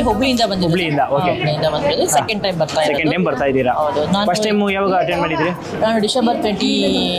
ಹುಬ್ಳಿಯಿಂದ ಬಂದಿದ್ದು ಹುಬ್ಳಿಯಿಂದ, okay. ಹುಬ್ಳಿಯಿಂದ ಬಂದಿದ್ದು second time ಬರ್ತಾ ಇರೋದು. ಸೆಕೆಂಡ್ ಟೈಮ್ ಬರ್ತಾ ಇದ್ದೀರಾ ಹೌದು ನಾನು ಫಸ್ಟ್ ಟೈಮ್ ಯಾವಾಗ ಅಟೆಂಡ್ ಮಾಡಿದ್ರಿ ನಾನು December twenty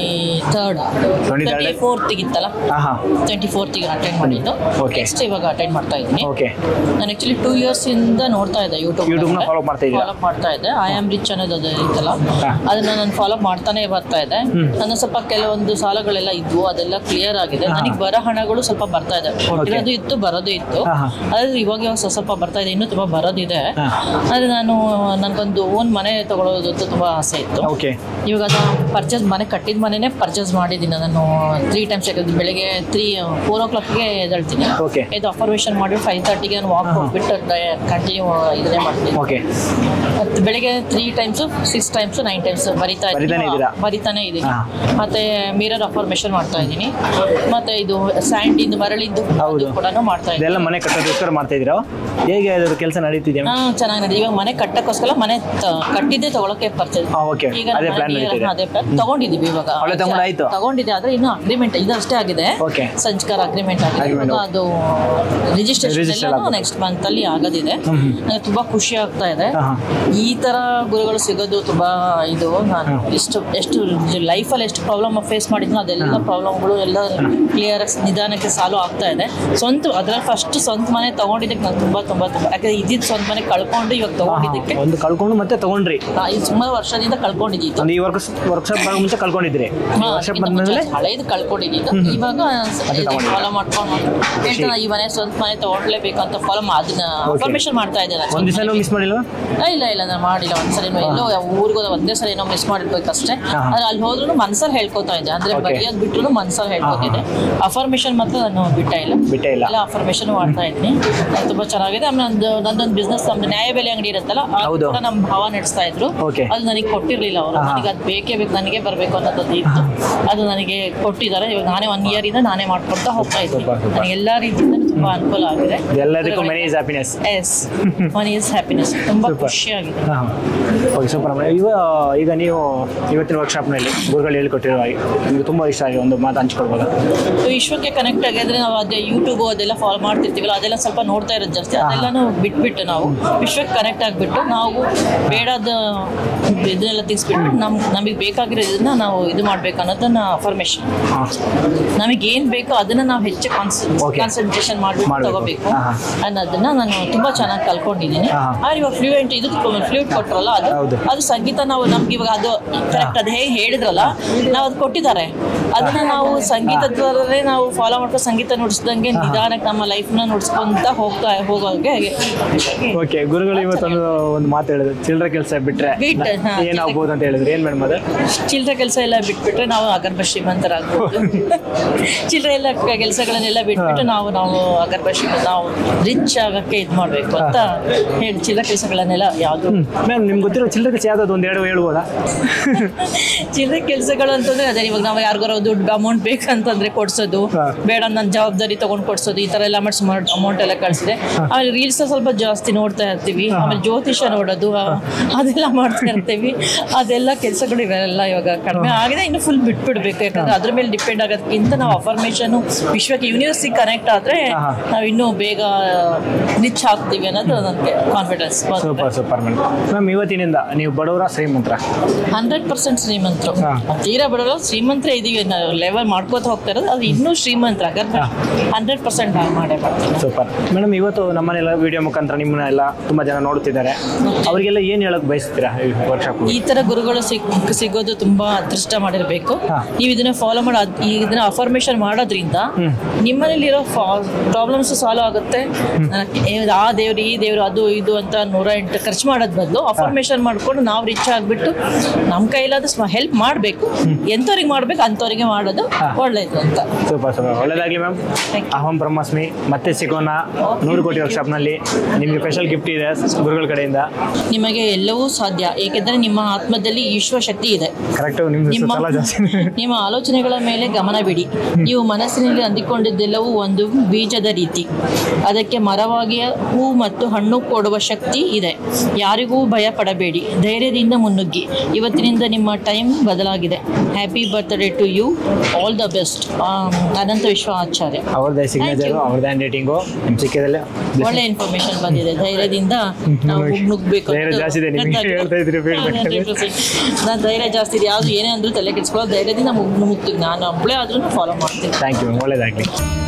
third 23rd? Twenty fourth ಇತ್ತಲ್ಲ ಹಾಂ ಹಾಂ ಟ್ವೆಂಟಿ ಫೋರ್ತಿಗೆ ಅಟೆಂಡ್ ಮಾಡಿದ್ದು Okay. ನೆಕ್ಸ್ಟ್ ಇವಾಗ ಅಟೆಂಡ್ ಮಾಡ್ತಾ ಇದ್ದೀನಿ ಓಕೆ ನಾನು ಆಕ್ಚುಲಿ ಟೂ ಇಯರ್ಸ್ ಇಂದ ನೋಡ್ತಾ ಇದ್ದೆ ಯೂಟ್ಯೂಬ್ YouTube ನ follow ಮಾಡ್ತಾ ಇದ್ದೀರಾ? ಫಾಲೋ ಮಾಡ್ತಾ ಇದ್ದೆ ಐ ಆಮ್ ರಿಚ್ ಅನ್ನೋದು ಅದು ಇತ್ತಲ್ಲ ಹಾ. ಅದನ್ನ ನಾನು ಫಾಲೋ ಮಾಡ್ತಾನೆ ಬರ್ತಾ ಇದ್ದೆ ನನ್ನ ಸ್ವಲ್ಪ ಕೆಲವೊಂದು ಸಾಲಗಳೆಲ್ಲ ಇದ್ವು ಅದೆಲ್ಲ ಕ್ಲಿಯರ್ ಆಗಿದೆ ಹಾ. ನನಗೆ ಬರೋ ಹಣಗಳು ಸ್ವಲ್ಪ ಬರ್ತಾ ಇದೆ ಕೊಟ್ಟಿರೋದು ಇತ್ತು ಬರೋದು ಇತ್ತು ಹಾ, ಹಾ. ಆದ್ರೆ ಇವಾಗ ಇವಾಗ ಸ್ವಲ್ಪ ಸ್ವಲ್ಪ ಬರ್ತಾ ಇದೆ ಇನ್ನೂ ತುಂಬಾ ಬರೋದಿದೆ ಹಾ. ಆದ್ರೆ ನಾನು ನನಗೊಂದು ಓನ್ ಮನೆ ತಗೊಳ್ಳೋದು ಅಂತ ತುಂಬಾ ಆಸೆ ಇತ್ತು ಓಕೆ ಇವಾಗ ಅದು ಪರ್ಚೇಸ್ ಮನೆ ಕಟ್ಟಿದ ಮನೆನೇ ಪರ್ಚೇಸ್ ಮಾಡಿದ್ದೀನಿ ನಾನು ತ್ರೀ ಟೈಮ್ಸ್ ಯಾಕಂದ್ರೆ ಬೆಳಿಗ್ಗೆ ತ್ರೀ ಫೋರ್ ಓ ಕ್ಲಾಕ್ಗೆ ಎದ್ದೇಳ್ತೀನಿ Okay. ಇದು ಅಫರ್ಮೇಷನ್ ಮಾಡಿ ಫೈವ್ ತರ್ಟಿಗೆ ನಾನು ವಾಕ್ ಹೋಗ್ಬಿಟ್ಟು ಕಂಟಿನ್ಯೂ ಇದನ್ನೇ ಮಾಡ್ತೀನಿ ಓಕೆ ಮತ್ತೆ ಬೆಳಿಗ್ಗೆ three times six times nine times ಬರಿತಾ ಬರಿತಾನೆ ಇದ್ದೀನಿ ಇದ್ದೀರಾ? ಬರಿತಾನೆ ಇದ್ದೀನಿ ಹಾ. ಮತ್ತೆ ಮಿರರ್ ಅಫರ್ಮೇಷನ್ ಮಾಡ್ತಾ ಇದ್ದೀನಿ ಮತ್ತೆ ಇದು ಸ್ಯಾಂಡಿಂದು ಮರಳಿದ್ದು ಹೌದು. ಕೂಡ ಮಾಡ್ತಾ ಇದ್ದೀನಿ ಇದೆಲ್ಲ ಮನೆ ಕಟ್ಟೋದಕ್ಕೋಸ್ಕರ ಮಾಡ್ತಾ ಇದ್ದೀರಾ ಹೇಗೆ ಅದ್ರ ಕೆಲಸ ನಡೀತಿದೆ ಹಾ ಚೆನ್ನಾಗಿ ನಡೆದಿದೆ ಇವಾಗ ಮನೆ ಕಟ್ಟಕ್ಕೋಸ್ಕರ ಮನೆ ತ- ಕಟ್ಟಿದ್ದೆ ತಗೊಳಕ್ಕೆ ಪರ್ಚೇಸ್ ಹಾ, okay. ಈಗ ಅದೇ plan ನಡೀತಿದೆ. ಅದೇ plan ತಗೊಂಡಿದೀವಿ ಇವಾಗ ಒಳ್ಳೆ ತಗೊಂಡಾಯ್ತು? ತಗೊಂಡಿದೆ ಆದ್ರೆ ಇನ್ನು ಅಗ್ರಿಮೆಂಟ್ ಇದು ಅಷ್ಟೇ ಆಗಿದೆ Okay. ಸಂಸ್ಕಾರ ಅಗ್ರಿಮೆಂಟ್ ಆಗಿದೆ Agreement. ಇವಾಗ ಅದು ರಿಜಿಸ್ಟ್ರೇಷನ್ Register ಎಲ್ಲ ಆಗ್ಬೇಕು. ನೆಕ್ಸ್ಟ್ ಮಂತ್ ಅಲ್ಲಿ ಆಗೋದಿದೆ ಹ್ಮ್ ಹ್ಮ್. ನನಗೆ ತುಂಬಾ ಖುಷಿ ಆಗ್ತಾ ಇದೆ ಹಾ, ಹಾ. ಈ ತರ ಗುರುಗಳು ಸಿಗೋದು ತುಂಬಾ ಇದು ನಾನು ಇಷ್ಟು ಎಷ್ಟು ಲೈಫಲ್ಲಿ ಎಷ್ಟು ಪ್ರಾಬ್ಲಮ್ ಫೇಸ್ ಮಾಡಿದ್ನೋ ಅದೆಲ್ಲ ಪ್ರಾಬ್ಲಮ್ಗಳು ಎಲ್ಲ ಕ್ಲಿಯರ್ ನಿಧಾನಕ್ಕೆ ಸಾಲ್ವ್ ಆಗ್ತಾ ಇದೆ ಸ್ವಂತ ಅದ್ರಲ್ಲಿ ಫಸ್ಟ್ ಸ್ವಂತ ಮನೆ ತಗೊಂಡಿದ್ದಕ್ಕೆ ನಾನು ತುಂಬಾ ತುಂಬಾ ತುಂಬಾ ಯಾಕಂದ್ರೆ ಇದ್ದಿದ್ದು ಸ್ವಂತ ಮನೆ ಕಳ್ಕೊಂಡು ಇವಾಗ ತಗೊಂಡಿದ್ದಕ್ಕೆ ಒಂದು ಕಳ್ಕೊಂಡು ಮತ್ತೆ ತಗೊಂಡ್ರಿ ಆ, ಇದು ಸುಮಾರು ವರ್ಷದಿಂದ ಕಳ್ಕೊಂಡಿದ್ದಿತ್ತು ಒಂದು ಈ ವರ್ಕ್ ವರ್ಕ್ಶಾಪ್ ಬರೋ ಮುಂಚೆ ಕಳ್ಕೊಂಡಿದ್ರಿ ಹಾ, ವರ್ಕ್ಶಾಪ್ ಅದಕ್ಕಿಂತ ಬಂದ್ಮೇಲೆ ಮುಂಚೆ ಹಳೇದು ಕಳ್ಕೊಂಡಿದ್ದು ಇವಾಗ ತಗೊಂಡಿದ್ದೀರಾ? ಫಾಲೋ ಮಾಡ್ಕೊಂಡು ಹೇಳ್ತಾನೆ ಈ ಮನೆ ಸ್ವಂತ ಮನೆ ತಗೊಳ್ಲೇಬೇಕು ಅಂತ ಫಾಲೋ ಅದನ್ನ Okay. ಪರ್ಮಿಷನ್ ಮಾಡ್ತಾ ಇದ್ದೇನೆ ಒಂದ್ ದಿವಸನೂ ಮಿಸ್ ಮಾಡಿಲ್ವಾ ಇಲ್ಲ ಇಲ್ಲ ನಾನು ಮಾಡಿಲ್ಲ ಒಂದ್ಸಲ ಎಲ್ಲೋ ಊರಿಗೆ ಹೋದ ಒಂದೇ ಸಲ ಏನೋ ಮಿಸ್ ಮಾಡಿರ್ಬೇಕಷ್ಟೇ ಹಾ. ಆದ್ರೆ ಅಲ್ಲಿ ಹೋದ್ರು ಮನ್ಸಲ್ಲಿ ಹೇಳ್ಕೊತಾ ಇದ್ದೆ ಅಂದ್ರೆ Okay. ಬರೆಯೋದು ಬಿಟ್ಟರು ಮನ್ಸಲ್ಲಿ ಹೇಳ್ಕೊತಿದ್ದೆ ಅಫರ್ಮೇಷನ್ ಮಾತ್ರ ನಾನು ಬಿಟ್ಟ ಇಲ್ಲ ಬಿಟ್ಟೇ ಇಲ್ಲ ಎಲ್ಲ ಅಫರ್ಮೇಷನ್ ಮಾಡ್ತಾ ಇದ್ದೀನಿ ಅದು ತುಂಬಾ ಚೆನ್ನಾಗಿದೆ ಆಮೇಲೆ ನಂದು ನಂದೊಂದು ಬಿಸ್ನೆಸ್ ನಮ್ದು ನ್ಯಾಯಬೆಲೆ ಅಂಗಡಿ ಇರುತ್ತಲ್ಲ ಅದು ಹೌದು. ಕೂಡ ನಮ್ಮ ಭಾವ ನಡೆಸ್ತಾ ಇದ್ರು Okay. ಅದು ನನಗೆ ಕೊಟ್ಟಿರ್ಲಿಲ್ಲ ಅವರು ಹಾ. ನನಗೆ ಅದು ಬೇಕೇ ಬೇಕು ನನಗೆ ಬರಬೇಕು ಅನ್ನೋದು ಇತ್ತು ಅದು ನನಗೆ ಕೊಟ್ಟಿದ್ದಾರೆ ಇವಾಗ ನಾನೇ ಒನ್ ಇಯರ್ ಇಂದ ನಾನೇ ಮಾಡ್ಕೊಳ್ತಾ ಹೋಗ್ತಾ ಇದ್ದೀನಿ Super, super. ನನಗೆ ಎಲ್ಲ ರೀತಿಯಿಂದ ತುಂಬಾ ಅನುಕೂಲ ಆಗಿದೆ ಎಲ್ಲದಕ್ಕೂ money is happiness yes money is happiness ತುಂಬಾ Super. ಖುಷಿಯಾಗಿದೆ ಹಾಂ ಓಕೆ ಸೂಪರ್ ಮೇಡಮ್ ಇವ ಈಗ ನೀವು ಇವತ್ತಿನ ವರ್ಕ್ಶಾಪ್ನಲ್ಲಿ ಗುರುಗಳು ಹೇಳ್ಕೊಟ್ಟಿರೋ ಹಾಗೆ ನಿಮಗೆ ತುಂಬ ಇಷ್ಟ ಆಗಿ ಒಂದು ಮಾತು ಹಂಚ್ಕೊಳ್ಬೋದಾ ವಿಶ್ವಕ್ಕೆ ಕನೆಕ್ಟ್ ಆಗಿದ್ರೆ ನಾವು ಅದೇ ಯೂಟ್ಯೂಬ್ ಅದೆಲ್ಲ ಫಾಲೋ ಮಾಡ್ತಿರ್ತೀವಲ್ಲ ಅದೆಲ್ಲ ಸ್ವಲ್ಪ ನೋಡ್ತಾ ಇರೋದು ಜಾಸ್ತಿ ಅದೆಲ್ಲನೂ ಬಿಟ್ಬಿಟ್ಟು ನಾವು ವಿಶ್ವಕ್ಕೆ ಕನೆಕ್ಟ್ ಆಗಿಬಿಟ್ಟು ನಾವು ಬೇಡದ ಇದನ್ನೆಲ್ಲ ತೆಗೆಸ್ಬಿಟ್ಟು ನಮ್ ನಮಗೆ ಬೇಕಾಗಿರೋದನ್ನ ನಾವು ಇದು ಮಾಡ್ಬೇಕು ಅನ್ನೋದನ್ನ ಅಫರ್ಮೇಷನ್ ಹಾಂ ನಮಗೆ ಏನ್ ಬೇಕೋ ಅದನ್ನ ನಾವು ಹೆಚ್ಚು Okay. ಕಾನ್ಸಂಟ್ರೇಷನ್ ಮಾಡ್ಬಿಟ್ಟು ಮಾಡ್ಬೇಕು. ತಗೋಬೇಕು ಹಾ, ಹಾ. ಅನ್ನೋದನ್ನ ನಾನು ತುಂಬಾ ಚೆನ್ನಾಗಿ ಕಲ್ಕೊಂಡಿದ್ದೀನಿ ಹಾ, ಹಾ. ಆದ್ರೆ ಇವಾಗ ಫ್ಲೂಯೆಂಟ್ ಇದು ಫ್ಲೂಟ್ ಕೊಟ್ರಲ್ಲ ಅದು ಹೌದು. ಅದು ಸಂಗೀತ ನಾವು ನಮ್ಗೆ ಇವಾಗ ಅದು ಕರೆಕ್ಟ್ ಅದು ಹೇಗೆ ಹೇಳಿದ್ರಲ್ಲ ನಾವು ಅದು ಕೊಟ್ಟಿದ್ದಾರೆ ಅದನ್ನ ನಾವು ಸಂಗೀತದವರೇ ನಾವು ಫಾಲೋ ಮಾಡ್ಕೊಂಡು ಸಂಗೀತ ನುಡಿಸ್ದಂಗೆ ನಿಧಾನಕ್ಕೆ ನಮ್ಮ ಲೈಫ್ನ ನುಡಿಸ್ಕೊಂತ ಹೋಗ್ತಾ ಹೋಗೋಗೆ ಓಕೆ ಗುರುಗಳು ಇವತ್ತೊಂದು ಒಂದು ಮಾತು ಹೇಳಿದ್ರು ಚಿಲ್ಲರೆ ಕೆಲಸ ಬಿಟ್ರೆ ಬಿಟ್ರೆ, ಹಾ, ಏನಾಗ್ಬೋದು ಅಂತ ಹೇಳಿದ್ರು ಏನು ಮೇಡಮ್ ಅದು ಚಿಲ್ಲರೆ ಕೆಲಸ ಎಲ್ಲ ಬಿಟ್ಬಿಟ್ರೆ ನಾವು ಅಗರ್ಭ ಶ್ರೀಮಂತರಾಗ್ಬೋದು ಚಿಲ್ಲರೆ ಎಲ್ಲ ಕೆಲಸಗಳನ್ನೆಲ್ಲ ಬಿಟ್ಬಿಟ್ಟು ನಾವು ನಾವು ಅಗರ್ಭ ಶ್ರೀಮಂತ ನಾವು ರಿಚ್ ಆಗಕ್ಕೆ ಇದು ಮಾಡಬೇಕು ಅಂತ ಹೇಳಿ ಚಿಲ್ಲರೆ ಕೆಲಸಗಳನ್ನೆಲ್ಲ ಯಾವುದು ಮ್ಯಾಮ್ ನಿಮ್ಗೆ ಗೊತ್ತಿರೋ ಚಿಲ್ಲರೆ ಕೆಲಸ ಯಾವ್ದಾದ್ರು ಒಂದು ಎರಡು ಹೇಳ್ಬೋದಾ ಚಿಲ್ಲರೆ ಕೆಲಸಗಳು ಅಂತಂದ್ರೆ ಅದೇ ಇವಾಗ ನಾವು ಯಾರಿಗಾರ ದುಡ್ಡು ಅಮೌಂಟ್ ಬೇಕಂತಂದ್ರೆ ಕೊಡ್ಸೋದು ಹಾ. ಬೇಡ ನನ್ನ ಜವಾಬ್ದಾರಿ ತಗೊಂಡು ಕೊಡ್ಸೋದು ಈ ತರ ಎಲ್ಲ ಮಾಡಿ ಅಮೌಂಟ್ ಎಲ್ಲ ಕಳ್ಸಿದೆ ಆಮೇಲೆ ರೀಲ್ಸ್ ಸ್ವಲ್ಪ ಜಾಸ್ತಿ ನೋಡ್ತಾ ಇರ್ತೀವಿ ಆಮೇಲೆ ಜ್ಯೋತಿಷ ನೋಡೋದು ಆ, ಅದೆಲ್ಲ ಮಾಡ್ತಾ ಇರ್ತೀವಿ ಅದೆಲ್ಲ ಕೆಲಸಗಳು ಇವೆಲ್ಲ ಇವಾಗ ಕಡಿಮೆ ಆಗಿದೆ ಇನ್ನು ಫುಲ್ ಬಿಟ್ಬಿಡ್ಬೇಕು ಯಾಕಂದ್ರೆ ಅದ್ರ ಮೇಲೆ ಡಿಪೆಂಡ್ ಆಗೋದಕ್ಕಿಂತ ನಾವು ಅಫರ್ಮೇಷನ್ ವಿಶ್ವಕ್ಕೆ ಯೂನಿವರ್ಸಿಟಿ ಕನೆಕ್ಟ್ ಆದ್ರೆ ಹಾ, ಹಾ. ನಾವು ಇನ್ನೂ ಬೇಗ ರಿಚ್ ಆಗ್ತೀವಿ ಅನ್ನೋದು ನನಗೆ confidence super super madam ma'am ಇವತ್ತಿನಿಂದ ನೀವು ಬಡವರ ಶ್ರೀಮಂತರ ಹಂಡ್ರೆಡ್ ಪರ್ಸೆಂಟ್ ಶ್ರೀಮಂತರು ಹಾ. ತೀರಾ ಬಡವರು ಶ್ರೀಮಂತರ ಇದೀವಿ ಲೆವೆಲ್ ಮಾಡ್ಕೋತ ಹೋಗ್ತಾ ಇರೋದು ಅದು ಇನ್ನೂ ಶ್ರೀಮಂತರ ಗರ್ಭ ಹಂಡ್ರೆಡ್ ಪರ್ಸೆಂಟ್ ಮಾಡೇ ಮಾಡ್ತೀನಿ ಸೂಪರ್ ಮೇಡಮ್ ಇವತ್ತು ನಮ್ಮನೆಲ್ಲ ವಿಡಿಯೋ ಮುಖಾಂತರ ನಿಮ್ಮನ್ನ ಎಲ್ಲ ತುಂಬ ಜನ ನೋಡ್ತಿದ್ದಾರೆ ಅವರಿಗೆಲ್ಲ ಏನು ಹೇಳಕ್ ಬಯಸ್ತೀರಾ ಈ ವರ್ಕ್ಶಾಪ್ ಈ ತರ ಗುರುಗಳು ಸಿಗ್ ಸಿಗೋದು ತುಂಬಾ ಅದೃಷ್ಟ ಮಾಡಿರ್ಬೇಕು ಹಾ. ನೀವು ಇದನ್ನ ಫಾಲೋ ಮಾಡೋ ಅದ್- ಈ ಇದನ್ನ ಅಫರ್ಮೇಶನ್ ಮಾಡೋದ್ರಿಂದ ಹ್ಮ್. ನಿಮ್ಮನೇಲಿರೋ ಪ್ರಾಬ್ಲಮ್ಸ್ ಸಾಲ್ವ್ ಆಗುತ್ತೆ ನನಗೆ ಏ- ಆ ದೇವ್ರು ಈ ದೇವ್ರು ಅದು ಇದು ಅಂತ ನೂರ ಎಂಟು ಖರ್ಚು ಮಾಡೋದ್ ಬದಲು ಅಫರ್ಮೇಶನ್ ಮಾಡ್ಕೊಂಡು ನಾವು ರಿಚ್ ಆಗ್ಬಿಟ್ಟು ನಮ್ಮ ಕೈಲಾದ ಹೆಲ್ಪ್ ಮಾಡಬೇಕು ಎಂಥವ್ರಿಗೆ ಮಾಡ್ಬೇಕು ಅಂಥವ್ರಿಗೆ ಮಾಡೋದು ಹಾ. ಒಳ್ಳೇದು ಅಂತ ಸೂಪರ್ ಸೂಪರ್ ಒಳ್ಳೇದಾಗಲಿ ಮ್ಯಾಮ್ Thank you. ಅಹಂ ಬ್ರಹ್ಮಾಸ್ಮಿ ಮತ್ತೆ ಸಿಗೋಣ ನೂರು ಕೋಟಿ ವರ್ಕ್ಶಾಪ್ನಲ್ಲಿ ನಿಮಗೆ ಸ್ಪೆಷಲ್ ಗಿಫ್ಟ್ ಇದೆ ಗುರುಗಳ ಕಡೆಯಿಂದ ನಿಮಗೆ ಎಲ್ಲವೂ ಸಾಧ್ಯ ಏಕೆಂದರೆ ನಿಮ್ಮ ಆತ್ಮದಲ್ಲಿ ಈಶ್ವರ ಶಕ್ತಿ ಇದೆ ಕರೆಕ್ಟು ನಿಮ್ದು ನಿಮ್ಮ ಸಲ ಜಾಸ್ತಿ ನಿಮ್ಮ ಆಲೋಚನೆಗಳ ಮೇಲೆ ಗಮನ ಬಿಡಿ ನೀವು ಮನಸ್ಸಿನಲ್ಲಿ ಅಂದಿಕೊಂಡಿದ್ದೆಲ್ಲವೂ ಒಂದು ಬೀಜ ಬೀಜದ ರೀತಿ ಅದಕ್ಕೆ ಮರವಾಗಿ ಹೂ ಮತ್ತು ಹಣ್ಣು ಕೊಡುವ ಶಕ್ತಿ ಇದೆ ಯಾರಿಗೂ ಭಯ ಪಡಬೇಡಿ ಧೈರ್ಯದಿಂದ ಮುನ್ನುಗ್ಗಿ ಇವತ್ತಿನಿಂದ ನಿಮ್ಮ ಟೈಮ್ ಬದಲಾಗಿದೆ happy birthday to you all the best Anantha Vishwa Acharya ಅವ್ರದ್ದೇ ಸಿಗ್ನೇಚರು ಅವ್ರದ್ದೇ ಹ್ಯಾಂಡ್ ರೈಟಿಂಗು ನಿಮ್ಮ ಸಿಕ್ಕಿದಲ್ಲೇ ಒಳ್ಳೆ ಇನ್ಫಾರ್ಮೇಶನ್ ಬಂದಿದೆ ಧೈರ್ಯದಿಂದ ನಾವು ನುಗ್ಬೇಕು ಧೈರ್ಯ ಜಾಸ್ತಿ ಇದೆ ನಿಮ್ಗೆ ಹೇಳ್ತಾ ಇದ್ರಿ ನಾನು ಧೈರ್ಯ ಜಾಸ್ತಿ ಇದೆ ಯಾವುದು ಏನೇ ಅಂದ್ರೂ ತಲೆ ಕೆಡಿಸ್ಕೊಳ್ಳೋ ಧೈರ್ಯದಿಂದ ಮುಗ್ ಮುಗ್ತೀನಿ ನಾನು ಒಬ್ಬಳೇ ಆದ್ರೂ ಫಾಲೋ ಮಾಡ್ತೀನಿ ಥ್ಯಾಂಕ್ ಯು ಒಳ್ಳೇದಾಗಲಿ